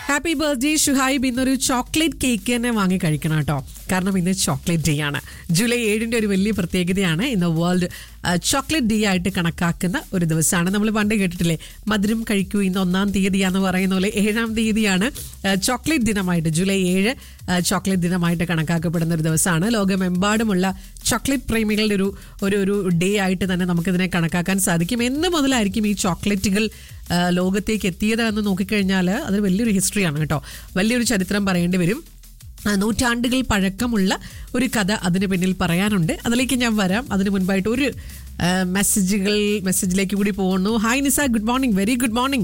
Happy birthday Shuhaib ഇന്നൊരു chocolate cake തന്നെ വാങ്ങി കഴിക്കണം കേട്ടോ കാരണം ഇന്ന് ചോക്ലേറ്റ് ഡേ ആണ് ജൂലൈ ഏഴിന്റെ ഒരു വലിയ പ്രത്യേകതയാണ് ഇന്ന് വേൾഡ് ചോക്ലേറ്റ് ഡേ ആയിട്ട് കണക്കാക്കുന്ന ഒരു ദിവസമാണ് നമ്മൾ പണ്ട് കേട്ടിട്ടില്ലേ മധുരം കഴിക്കൂ ഇന്ന് ഒന്നാം തീയതിയാന്ന് പറയുന്ന പോലെ ഏഴാം തീയതിയാണ് ചോക്ലേറ്റ് ദിനമായിട്ട് ജൂലൈ ഏഴ് ചോക്ലേറ്റ് ദിനമായിട്ട് കണക്കാക്കപ്പെടുന്ന ഒരു ദിവസമാണ് ലോകമെമ്പാടുമുള്ള ചോക്ലേറ്റ് പ്രേമികളുടെ ഒരു ഒരു ഒരു ഡേ ആയിട്ട് തന്നെ നമുക്കിതിനെ കണക്കാക്കാൻ സാധിക്കും എന്ന് മുതലായിരിക്കും ഈ ചോക്ലേറ്റുകൾ ആ, ലോകത്തേക്ക് എത്തിയത് എന്ന് നോക്കിക്കഴിഞ്ഞാൽ അത് വലിയൊരു ഹിസ്റ്ററിയാണ് കേട്ടോ വലിയൊരു ചരിത്രം പറയേണ്ടി വരും ആ, നൂറ്റാണ്ടുകൾ പഴക്കമുള്ള ഒരു കഥ അതിന് പിന്നിൽ പറയാനുണ്ട് അതിലേക്ക് ഞാൻ വരാം അതിന് മുൻപായിട്ട് ഒരു ആ, മെസ്സേജുകൾ മെസ്സേജിലേക്ക് കൂടി പോകുന്നു hi Nisa good morning very good morning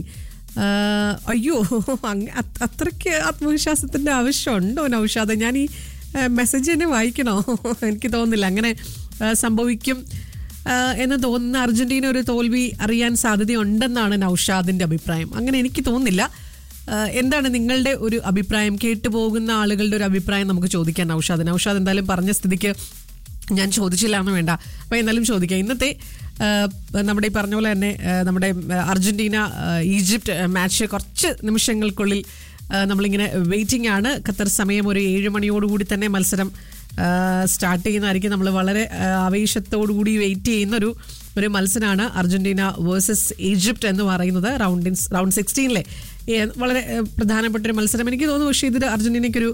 അയ്യോ അങ്ങ് അത് അത്രയ്ക്ക് ആത്മവിശ്വാസത്തിൻ്റെ ആവശ്യമുണ്ടോ നൗഷാദ് ഞാൻ ഈ മെസ്സേജ് തന്നെ വായിക്കണോ എനിക്ക് തോന്നുന്നില്ല അങ്ങനെ ആ, സംഭവിക്കും ആ, എന്ന് തോന്നുന്ന അർജന്റീന ഒരു തോൽവി അറിയാൻ സാധ്യതയുണ്ടെന്നാണ് നൌഷാദിന്റെ അഭിപ്രായം അങ്ങനെ എനിക്ക് തോന്നുന്നില്ല ആ, എന്താണ് നിങ്ങളുടെ ഒരു അഭിപ്രായം കേട്ടു പോകുന്ന ആളുകളുടെ ഒരു അഭിപ്രായം നമുക്ക് ചോദിക്കാം നൌഷാദ് നൌഷാദ് എന്തായാലും പറഞ്ഞ സ്ഥിതിക്ക് ഞാൻ ചോദിച്ചില്ല എന്ന് വേണ്ട അപ്പോൾ എന്നാലും ചോദിക്കാം ഇന്നത്തെ ആ, നമ്മുടെ ഈ പറഞ്ഞ പോലെ തന്നെ ആ, നമ്മുടെ ആ, അർജന്റീന ആ, ഈജിപ്റ്റ് മാച്ച് കുറച്ച് നിമിഷങ്ങൾക്കുള്ളിൽ ആ, നമ്മളിങ്ങനെ വെയിറ്റിംഗ് ആണ് ഖത്തർ സമയം ഒരു ഏഴ് മണിയോടുകൂടി തന്നെ മത്സരം സ്റ്റാർട്ട് ചെയ്യുന്നതായിരിക്കും നമ്മൾ വളരെ ആ, ആവേശത്തോടുകൂടി വെയിറ്റ് ചെയ്യുന്ന ഒരു ഒരു മത്സരമാണ് അർജന്റീന വേഴ്സസ് ഈജിപ്റ്റ് എന്ന് പറയുന്നത് റൗണ്ട് റൗണ്ട് സിക്സ്റ്റീനിലെ വളരെ ആ, പ്രധാനപ്പെട്ട ഒരു മത്സരം എനിക്ക് തോന്നുന്നു പക്ഷേ ഇതിൽ അർജന്റീനയ്ക്കൊരു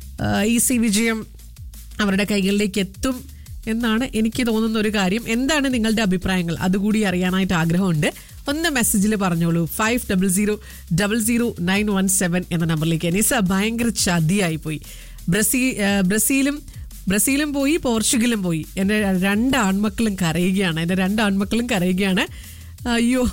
ഈസി വിജയം അവരുടെ കൈകളിലേക്ക് എത്തും എന്നാണ് എനിക്ക് തോന്നുന്ന ഒരു കാര്യം എന്താണ് നിങ്ങളുടെ അഭിപ്രായങ്ങൾ അതുകൂടി അറിയാനായിട്ട് ആഗ്രഹമുണ്ട് ഒന്ന് മെസ്സേജിൽ പറഞ്ഞോളൂ five double zero double zero nine one seven എന്ന നമ്പറിലേക്ക് നിസ ഭയങ്കര ചതിയായി പോയി ബ്രസീൽ ആ, ബ്രസീലും ബ്രസീലും പോയി പോർച്ചുഗലും പോയി എൻ്റെ രണ്ട് ആൺമക്കളും കരയുകയാണ് എൻ്റെ രണ്ട് ആൺമക്കളും കരയുകയാണ് അയ്യോ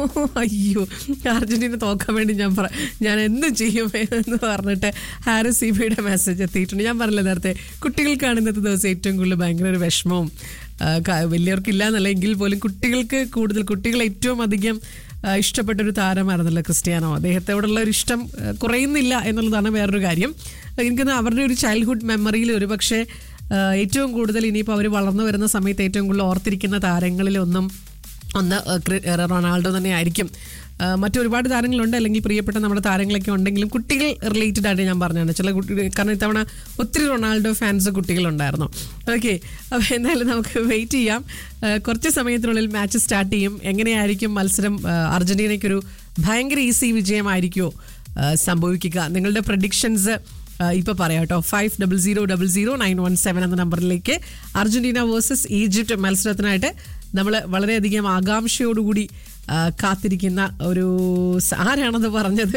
അയ്യോ അർജന്റീന തോക്കാൻ വേണ്ടി ഞാൻ പറ ഞാൻ എന്തും ചെയ്യും എന്ന് പറഞ്ഞിട്ട് ഹാരിസ് സി ബിയുടെ മെസ്സേജ് എത്തിയിട്ടുണ്ട് ഞാൻ പറഞ്ഞില്ല നേരത്തെ കുട്ടികൾക്കാണ് ഇന്നത്തെ ദിവസം ഏറ്റവും കൂടുതൽ ഭയങ്കര ഒരു വിഷമവും ആ, ക- വലിയവർക്കില്ല എന്നല്ല എങ്കിൽ പോലും കുട്ടികൾക്ക് കൂടുതൽ കുട്ടികൾ ഏറ്റവും അധികം ആ, ഇഷ്ടപ്പെട്ട ഒരു താരമായിരുന്നല്ലോ ക്രിസ്ത്യാനോ അദ്ദേഹത്തോടുള്ള ഒരു ഇഷ്ടം ആ, കുറയുന്നില്ല എന്നുള്ളതാണ് വേറൊരു കാര്യം എനിക്കൊന്ന് അവരുടെ ഒരു ചൈൽഡ്ഹുഡ് മെമ്മറിയിൽ ഒരു പക്ഷേ ഏറ്റവും കൂടുതൽ ഇനിയിപ്പോൾ അവർ വളർന്നു വരുന്ന സമയത്ത് ഏറ്റവും കൂടുതൽ ഓർത്തിരിക്കുന്ന താരങ്ങളിലൊന്നും ഒന്ന് ഏഹ്, ക്രി- ഏഹ്, റൊണാൾഡോ തന്നെ ആയിരിക്കും ഏഹ്, മറ്റൊരുപാട് താരങ്ങളുണ്ട് അല്ലെങ്കിൽ പ്രിയപ്പെട്ട നമ്മുടെ താരങ്ങളൊക്കെ ഉണ്ടെങ്കിലും കുട്ടികൾ റിലേറ്റഡ് ആയിട്ട് ഞാൻ പറഞ്ഞാണ് ചില കുട്ടികൾ കാരണം ഇത്തവണ ഒത്തിരി റൊണാൾഡോ ഫാൻസ് കുട്ടികളുണ്ടായിരുന്നു ഓക്കെ അപ്പോൾ എന്തായാലും നമുക്ക് വെയിറ്റ് ചെയ്യാം ഏഹ്, കുറച്ച് സമയത്തിനുള്ളിൽ മാച്ച് സ്റ്റാർട്ട് ചെയ്യും എങ്ങനെയായിരിക്കും മത്സരം ഏഹ്, അർജന്റീനയ്ക്കൊരു ഭയങ്കര ഈസി വിജയമായിരിക്കുമോ ഏഹ്, സംഭവിക്കുക നിങ്ങളുടെ പ്രഡിക്ഷൻസ് ഇപ്പൊ പറയാം കേട്ടോ five double zero double zero nine one seven എന്ന നമ്പറിലേക്ക് അർജന്റീന വേഴ്സസ് ഈജിപ്റ്റ് മത്സരത്തിനായിട്ട് നമ്മൾ വളരെയധികം ആകാംക്ഷയോടുകൂടി ആ, കാത്തിരിക്കുന്ന ഒരു സ- ആരാണത് പറഞ്ഞത്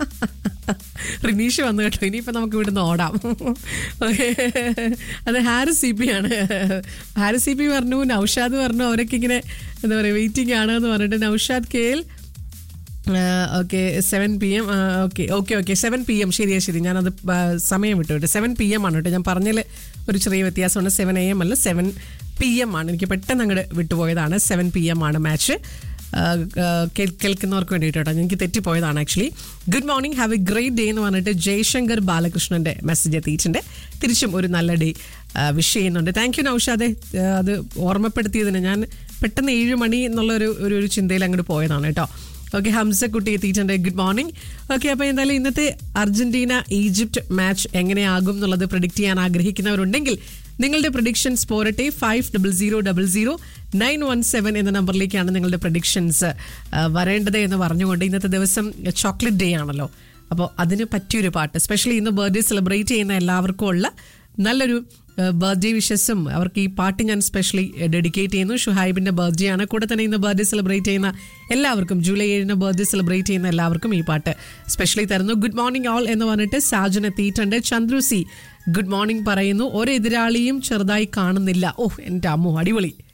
റിനീഷ് വന്നു കേട്ടോ ഇനിയിപ്പോൾ നമുക്ക് ഇവിടുന്ന് ഓടാം Okay. അത് ഹാരിസ് സി പി ആണ് ഹാരിസ് സി പി പറഞ്ഞു നൌഷാദ് പറഞ്ഞു അവരൊക്കെ ഇങ്ങനെ എന്താ പറയുക വെയിറ്റിംഗ് ആണ് എന്ന് പറഞ്ഞിട്ട് Noushad K L okay seven P M okay okay okay seven P M ശരിയാ ശരി ഞാനത് ആ, സമയം വിട്ടു കേട്ടോ സെവൻ പി എം ആണ് കേട്ടോ ഞാൻ പറഞ്ഞതിൽ ഒരു ചെറിയ വ്യത്യാസമുണ്ട് സെവൻ എ എം അല്ല സെവൻ പി എം ആണ് എനിക്ക് പെട്ടെന്ന് അങ്ങോട്ട് വിട്ടുപോയതാണ് സെവൻ പി എം ആണ് മാച്ച് കേൾക്കുന്നവർക്ക് വേണ്ടിയിട്ട് കേട്ടോ എനിക്ക് തെറ്റിപ്പോയതാണ് actually good morning have a great day എന്ന് പറഞ്ഞിട്ട് ജയശങ്കർ ബാലകൃഷ്ണന്റെ മെസ്സേജ് എത്തിയിട്ടുണ്ട് തിരിച്ചും ഒരു നല്ല ഡേ വിഷ് ചെയ്യുന്നുണ്ട് താങ്ക് യു നൌഷാദെ ആ, അത് ഓർമ്മപ്പെടുത്തിയതിന് ഞാൻ പെട്ടെന്ന് ഏഴ് മണി എന്നുള്ള ഒരു ഒരു ഒരു ചിന്തയിൽ അങ്ങോട്ട് പോയതാണ് കേട്ടോ ഓക്കെ ഹംസക്കുട്ടി എത്തിയിട്ടുണ്ട് ഗുഡ് മോർണിംഗ് ഓക്കെ അപ്പോൾ എന്തായാലും ഇന്നത്തെ അർജന്റീന ഈജിപ്റ്റ് മാച്ച് എങ്ങനെയാകും എന്നുള്ളത് പ്രഡിക്റ്റ് ചെയ്യാൻ ആഗ്രഹിക്കുന്നവരുണ്ടെങ്കിൽ നിങ്ങളുടെ പ്രഡിക്ഷൻസ് പോരട്ടെ five double zero double zero nine one seven എന്ന നമ്പറിലേക്കാണ് നിങ്ങളുടെ പ്രഡിക്ഷൻസ് വരേണ്ടത് എന്ന് പറഞ്ഞുകൊണ്ട് ഇന്നത്തെ ദിവസം ചോക്ലേറ്റ് ഡേ ആണല്ലോ അപ്പോൾ അതിന് പറ്റിയൊരു പാട്ട് സ്പെഷ്യലി ഇന്ന് ബർത്ത്ഡേ സെലിബ്രേറ്റ് ചെയ്യുന്ന എല്ലാവർക്കും ഉള്ള നല്ലൊരു ബർത്ത്ഡേ വിഷസും അവർക്ക് ഈ പാട്ട് ഞാൻ സ്പെഷ്യലി ഡെഡിക്കേറ്റ് ചെയ്യുന്നു ഷുഹൈബിന്റെ ബർത്ത്ഡേ ആണ് കൂടെ തന്നെ ഇന്ന് ബർത്ത്ഡേ സെലിബ്രേറ്റ് ചെയ്യുന്ന എല്ലാവർക്കും ജൂലൈ ഏഴിന് ബർത്ത്ഡേ സെലിബ്രേറ്റ് ചെയ്യുന്ന എല്ലാവർക്കും ഈ പാട്ട് സ്പെഷ്യലി തരുന്നു ഗുഡ് മോർണിംഗ് ഓൾ എന്ന് പറഞ്ഞിട്ട് സാജൻ എത്തിയിട്ടുണ്ട് ചന്ദ്രു സി ഗുഡ് മോർണിംഗ് പറയുന്നു ഒരു എതിരാളിയും ചെറുതായി കാണുന്നില്ല ഓ എൻ്റെ അമ്മു അടിപൊളി